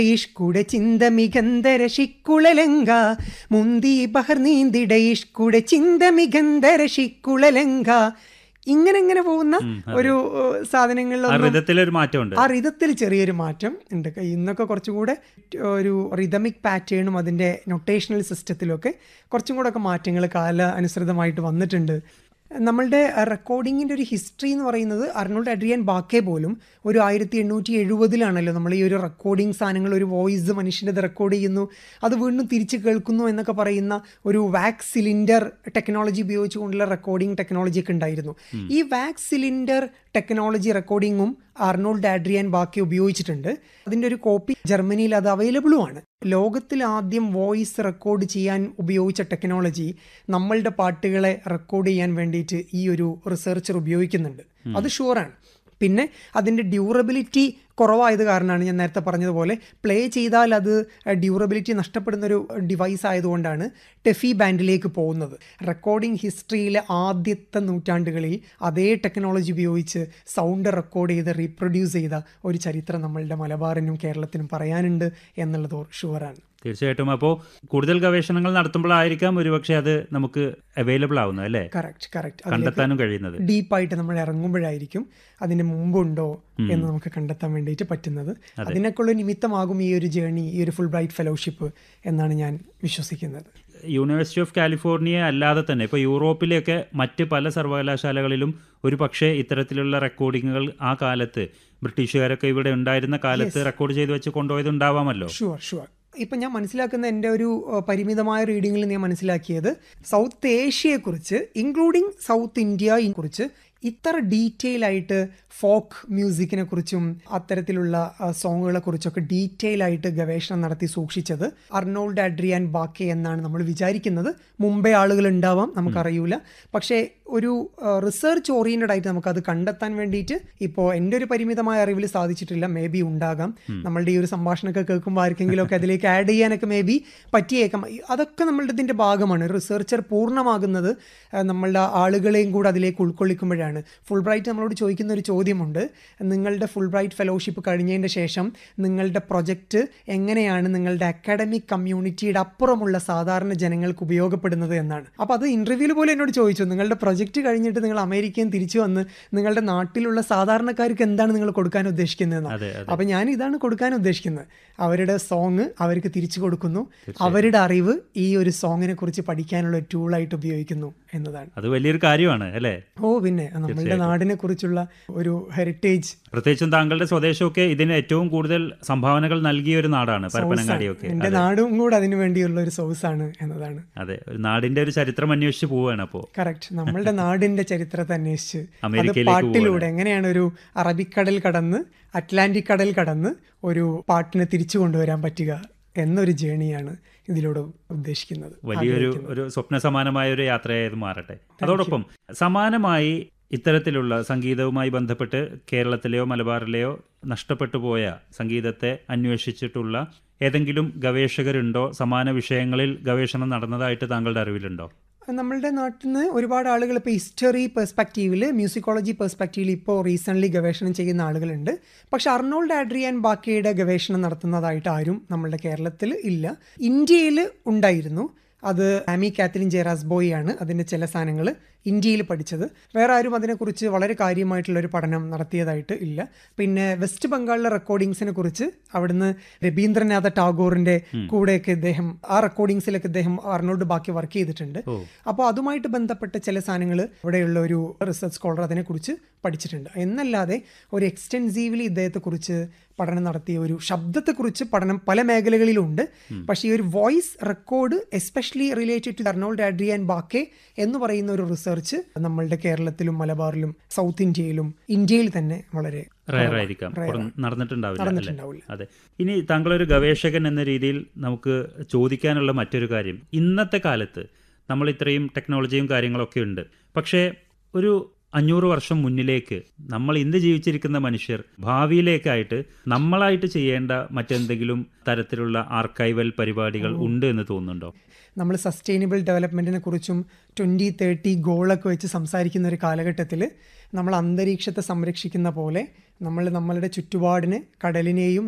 ഇഷ്കുടെ ചിന്ത മികന്തര ശിക്കുളലങ്ക മുന്തി ബഹർ നീന്തിട ഇഷ്കുടെ ചിന്ത മികന്തര ശിക്കുളലങ്ക ഇങ്ങനെ ഇങ്ങനെ പോകുന്ന ഒരു ഏഹ്, ആ സാധനങ്ങളിലൊന്നും റിതത്തിലൊരു മാറ്റമുണ്ട് ആ റിതത്തിൽ ചെറിയൊരു മാറ്റം ഉണ്ട് ഇന്നൊക്കെ കുറച്ചും കൂടെ ഒരു റിതമിക് പാറ്റേണും അതിൻ്റെ നൊട്ടേഷണൽ സിസ്റ്റത്തിലും ഒക്കെ കുറച്ചും കൂടെ ഒക്കെ മാറ്റങ്ങൾ കാല അനുസൃതമായിട്ട് വന്നിട്ടുണ്ട് നമ്മളുടെ റെക്കോർഡിങ്ങിൻ്റെ ഒരു ഹിസ്റ്ററി എന്ന് പറയുന്നത് അർണോൾഡ് അഡ്രിയൻ ബാക്കെ പോലും ഒരു ആയിരത്തി എണ്ണൂറ്റി എഴുപതിലാണല്ലോ നമ്മൾ ഈ ഒരു റെക്കോർഡിംഗ് സാധനങ്ങൾ ഒരു വോയിസ് മനുഷ്യൻ്റെത് റെക്കോർഡ് ചെയ്യുന്നു അത് വീണ്ടും തിരിച്ച് കേൾക്കുന്നു എന്നൊക്കെ പറയുന്ന ഒരു വാക്സ് സിലിണ്ടർ ടെക്നോളജി ഉപയോഗിച്ചുകൊണ്ടുള്ള റെക്കോർഡിംഗ് ടെക്നോളജി ഒക്കെ ഉണ്ടായിരുന്നു ഈ വാക്സ് സിലിണ്ടർ ടെക്നോളജി റെക്കോർഡിങ്ങും അർണോൾഡ് ആഡ്രിയൻ ബാക്കി ഉപയോഗിച്ചിട്ടുണ്ട് അതിൻ്റെ ഒരു കോപ്പി ജർമ്മനിയിൽ അത് അവൈലബിളും ആണ് ലോകത്തിൽ ആദ്യം വോയിസ് റെക്കോർഡ് ചെയ്യാൻ ഉപയോഗിച്ച ടെക്നോളജി നമ്മളുടെ പാട്ടുകളെ റെക്കോർഡ് ചെയ്യാൻ വേണ്ടിയിട്ട് ഈ ഒരു റിസർച്ചർ ഉപയോഗിക്കുന്നുണ്ട് അത് ഷുവറാണ് പിന്നെ അതിൻ്റെ ഡ്യൂറബിലിറ്റി കുറവായത് കാരണമാണ് ഞാൻ നേരത്തെ പറഞ്ഞതുപോലെ പ്ലേ ചെയ്താൽ അത് ഡ്യൂറബിലിറ്റി നഷ്ടപ്പെടുന്ന ഒരു ഡിവൈസ് ആയതുകൊണ്ടാണ് ടെഫി ബാൻഡിലേക്ക് പോകുന്നത് റെക്കോർഡിംഗ് ഹിസ്റ്ററിയിലെ ആദ്യത്തെ നൂറ്റാണ്ടുകളിൽ അതേ ടെക്നോളജി ഉപയോഗിച്ച് സൗണ്ട് റെക്കോർഡ് ചെയ്ത് റീപ്രൊഡ്യൂസ് ചെയ്ത ഒരു ചരിത്രം നമ്മളുടെ മലബാറിനും കേരളത്തിനും പറയാനുണ്ട് എന്നുള്ളത് ഷുവറാണ് തീർച്ചയായിട്ടും അപ്പോൾ കൂടുതൽ ഗവേഷണങ്ങൾ നടത്തുമ്പോഴായിരിക്കാം ഒരുപക്ഷെ അത് നമുക്ക് അവൈലബിൾ ആവുന്നത് അല്ലേ കറക്റ്റ് കറക്റ്റ് കണ്ടെത്താനും കഴിയുന്നത് ഡീപ്പായിട്ട് നമ്മൾ ഇറങ്ങുമ്പോഴായിരിക്കും അതിന് മുമ്പുണ്ടോ എന്ന് നമുക്ക് കണ്ടെത്താൻ വേണ്ടിയിട്ട് പറ്റുന്നത് അതിനൊക്കെയുള്ള നിമിത്തമാകും ഈ ഒരു ജേണി ഈ ഒരു ഫുൾ ബ്രൈറ്റ് ഫെലോഷിപ്പ് എന്നാണ് ഞാൻ വിശ്വസിക്കുന്നത് യൂണിവേഴ്സിറ്റി ഓഫ് കാലിഫോർണിയ അല്ലാതെ തന്നെ ഇപ്പോൾ യൂറോപ്പിലെയൊക്കെ മറ്റ് പല സർവകലാശാലകളിലും ഒരു പക്ഷേ ഇത്തരത്തിലുള്ള റെക്കോർഡിങ്ങുകൾ ആ കാലത്ത് ബ്രിട്ടീഷുകാരൊക്കെ ഇവിടെ ഉണ്ടായിരുന്ന കാലത്ത് റെക്കോർഡ് ചെയ്ത് വെച്ച് കൊണ്ടുപോയത് ഉണ്ടാവാമല്ലോ ഷുവർ ഷുവർ ഇപ്പം ഞാൻ മനസ്സിലാക്കുന്ന എൻ്റെ ഒരു അഹ്, പരിമിതമായ റീഡിങ്ങിൽ ഞാൻ മനസ്സിലാക്കിയത് സൗത്ത് ഏഷ്യയെക്കുറിച്ച് ഇൻക്ലൂഡിങ് സൗത്ത് ഇന്ത്യയെ കുറിച്ച് ഇത്ര ഡീറ്റെയിൽ ആയിട്ട് ഫോക്ക് മ്യൂസിക്കിനെ കുറിച്ചും അത്തരത്തിലുള്ള സോങ്ങുകളെ കുറിച്ചൊക്കെ ഡീറ്റെയിൽ ആയിട്ട് ഗവേഷണം നടത്തി സൂക്ഷിച്ചത് അർണോൾഡ് അഡ്രിയാൻ ബാക്കെ എന്നാണ് നമ്മൾ വിചാരിക്കുന്നത് മുമ്പേ ആളുകൾ ഉണ്ടാവാം നമുക്കറിയൂല പക്ഷേ ഒരു റിസർച്ച് ഓറിയൻറ്റഡ് ആയിട്ട് നമുക്കത് കണ്ടെത്താൻ വേണ്ടിയിട്ട് ഇപ്പോൾ എൻ്റെ ഒരു പരിമിതമായ അറിവിൽ സാധിച്ചിട്ടില്ല മേ ബി ഉണ്ടാകാം നമ്മളുടെ ഈ ഒരു സംഭാഷണമൊക്കെ കേൾക്കുമ്പോൾ ആർക്കെങ്കിലും ഒക്കെ അതിലേക്ക് ആഡ് ചെയ്യാനൊക്കെ മേ ബി പറ്റിയേക്കാം ഈ- അതൊക്കെ നമ്മളുടെ ഇതിൻ്റെ ഭാഗമാണ് റിസർച്ചർ പൂർണ്ണമാകുന്നത് ആ, നമ്മളുടെ ആളുകളെയും കൂടെ അതിലേക്ക് ഉൾക്കൊള്ളിക്കുമ്പോഴാണ് ഫുൾ ബ്രൈറ്റ് നമ്മളോട് ചോദിക്കുന്ന ഒരു ചോദ്യമുണ്ട് നിങ്ങളുടെ ഫുൾ ബ്രൈറ്റ് ഫെലോഷിപ്പ് കഴിഞ്ഞതിൻ്റെ ശേഷം നിങ്ങളുടെ പ്രൊജക്റ്റ് എങ്ങനെയാണ് നിങ്ങളുടെ അക്കാഡമിക് കമ്മ്യൂണിറ്റിയുടെ അപ്പുറമുള്ള സാധാരണ ജനങ്ങൾക്ക് ഉപയോഗപ്പെടുന്നത് എന്നാണ് അപ്പോൾ അത് ഇൻ്റർവ്യൂവിൽ പോലും എന്നോട് ചോദിച്ചു നിങ്ങളുടെ പ്രൊജക്റ്റ് കഴിഞ്ഞിട്ട് നിങ്ങൾ അമേരിക്കയിൽ തിരിച്ചു വന്ന് നിങ്ങളുടെ നാട്ടിലുള്ള സാധാരണക്കാർക്ക് എന്താണ് നിങ്ങൾ കൊടുക്കാൻ ഉദ്ദേശിക്കുന്നതെന്ന് അതെ അതെ അപ്പം ഞാൻ ഇതാണ് കൊടുക്കാൻ ഉദ്ദേശിക്കുന്നത് അവരുടെ സോങ് അവർക്ക് തിരിച്ചു കൊടുക്കുന്നു അവരുടെ അറിവ് ഈ ഒരു സോങ്ങിനെ കുറിച്ച് പഠിക്കാനുള്ള ഒരു ടൂളായിട്ട് ഉപയോഗിക്കുന്നു എന്നതാണ് അത് വലിയൊരു കാര്യമാണ് അല്ലേ ഓ പിന്നെ നമ്മളുടെ നാടിനെ കുറിച്ചുള്ള ഒരു ഹെറിറ്റേജ് പ്രത്യേകിച്ചും താങ്കളുടെ സ്വദേശമൊക്കെ ഇതിന് ഏറ്റവും കൂടുതൽ സംഭാവനകൾ നൽകിയ ഒരു നാടാണ് പരപ്പനങ്ങാടിയൊക്കെ എൻ്റെ നാടും കൂടെ അതിനു വേണ്ടിയുള്ള ഒരു സോഴ്സാണ് എന്നതാണ് അതെ ഒരു നാടിന്റെ ഒരു ചരിത്രം അന്വേഷിച്ച് പോവുകയാണ് അപ്പോൾ കറക്റ്റ് നമ്മളുടെ നാടിന്റെ ചരിത്രത്തെ അന്വേഷിച്ച് അത് അമേരിക്കയിലേക്ക് പാട്ടിലൂടെ എങ്ങനെയാണ് ഒരു അറബിക്കടൽ കടന്ന് അറ്റ്ലാന്റിക് കടൽ കടന്ന് ഒരു പാട്ടിനെ തിരിച്ചു കൊണ്ടുവരാൻ പറ്റുക എന്നൊരു ജേണിയാണ് ഇതിലൂടെ ഉദ്ദേശിക്കുന്നത് വലിയൊരു ഒരു സ്വപ്ന സമാനമായ ഒരു യാത്രയായത് മാറട്ടെ അതോടൊപ്പം സമാനമായി ഇത്തരത്തിലുള്ള സംഗീതവുമായി ബന്ധപ്പെട്ട് കേരളത്തിലെയോ മലബാറിലെയോ നഷ്ടപ്പെട്ടു പോയ സംഗീതത്തെ അന്വേഷിച്ചിട്ടുള്ള ഏതെങ്കിലും ഗവേഷകരുണ്ടോ സമാന വിഷയങ്ങളിൽ ഗവേഷണം നടന്നതായിട്ട് താങ്കളുടെ അറിവിലുണ്ടോ നമ്മളുടെ നാട്ടിൽ നിന്ന് ഒരുപാട് ആളുകൾ ഇപ്പോൾ ഹിസ്റ്ററി പെർസ്പെക്റ്റീവിൽ മ്യൂസിക്കോളജി പെർസ്പെക്റ്റീവിൽ ഇപ്പോൾ റീസെൻ്റ്ലി ഗവേഷണം ചെയ്യുന്ന ആളുകളുണ്ട് പക്ഷെ അർണോൾഡ് ആഡ്രിയാൻ ബാക്കിയുടെ ഗവേഷണം നടത്തുന്നതായിട്ട് ആരും നമ്മളുടെ കേരളത്തിൽ ഇല്ല ഇന്ത്യയിൽ ഉണ്ടായിരുന്നു അത് ആമി കാത്തലിൻ ജെറാസ് ബോയ് ആണ് അതിൻ്റെ ചില സാധനങ്ങൾ ഇന്ത്യയിൽ പഠിച്ചത് വേറെ ആരും അതിനെക്കുറിച്ച് വളരെ കാര്യമായിട്ടുള്ള ഒരു പഠനം നടത്തിയതായിട്ട് ഇല്ല പിന്നെ വെസ്റ്റ് ബംഗാളിലെ റെക്കോർഡിങ്സിനെ കുറിച്ച് അവിടുന്ന് രവീന്ദ്രനാഥ ടാഗോറിന്റെ കൂടെയൊക്കെ ഇദ്ദേഹം ആ റെക്കോർഡിങ്സിലൊക്കെ ഇദ്ദേഹം അർണോൾഡ് ബാക്കി വർക്ക് ചെയ്തിട്ടുണ്ട് അപ്പോൾ അതുമായിട്ട് ബന്ധപ്പെട്ട ചില സാധനങ്ങൾ ഇവിടെയുള്ള ഒരു റിസർച്ച് സ്കോളർ അതിനെക്കുറിച്ച് പഠിച്ചിട്ടുണ്ട് എന്നല്ലാതെ ഒരു എക്സ്റ്റെൻസീവ്ലി ഇദ്ദേഹത്തെക്കുറിച്ച് പഠനം നടത്തിയ ഒരു ശബ്ദത്തെക്കുറിച്ച് പഠനം പല മേഖലകളിലുണ്ട് പക്ഷേ ഈ ഒരു voice record especially related to Arnold Adriaan Bake എന്ന് പറയുന്ന ഒരു റിസർച്ച് നമ്മളുടെ കേരളത്തിലും മലബാറിലും സൗത്ത് ഇന്ത്യയിലും ഇന്ത്യയിൽ തന്നെ വളരെ റയർ ആയിരിക്കാം പുറം നടന്നിട്ടുണ്ടാവില്ല അല്ലേ നടന്നിട്ടുണ്ടാവില്ല അതെ ഇനി താങ്കളൊരു ഗവേഷകൻ എന്ന രീതിയിൽ നമുക്ക് ചോദിക്കാനുള്ള മറ്റൊരു കാര്യം ഇന്നത്തെ കാലത്ത് നമ്മൾ ഇത്രയും ടെക്നോളജിയും കാര്യങ്ങളൊക്കെ ഉണ്ട് പക്ഷേ ഒരു അഞ്ഞൂറ് വർഷം മുന്നിലേക്ക് നമ്മൾ ഇന്ന് ജീവിച്ചിരിക്കുന്ന മനുഷ്യർ ഭാവിയിലേക്കായിട്ട് നമ്മളായിട്ട് ചെയ്യേണ്ട മറ്റെന്തെങ്കിലും തരത്തിലുള്ള ആർക്കൈവൽ പരിപാടികൾ ഉണ്ട് എന്ന് തോന്നുന്നുണ്ടോ നമ്മൾ സസ്റ്റൈനബിൾ ഡെവലപ്മെൻറ്റിനെ കുറിച്ചും ട്വൻറ്റി തേർട്ടി ഗോളൊക്കെ വെച്ച് സംസാരിക്കുന്ന ഒരു കാലഘട്ടത്തിൽ നമ്മൾ അന്തരീക്ഷത്തെ സംരക്ഷിക്കുന്ന പോലെ നമ്മൾ നമ്മളുടെ ചുറ്റുപാടിനെ കടലിനെയും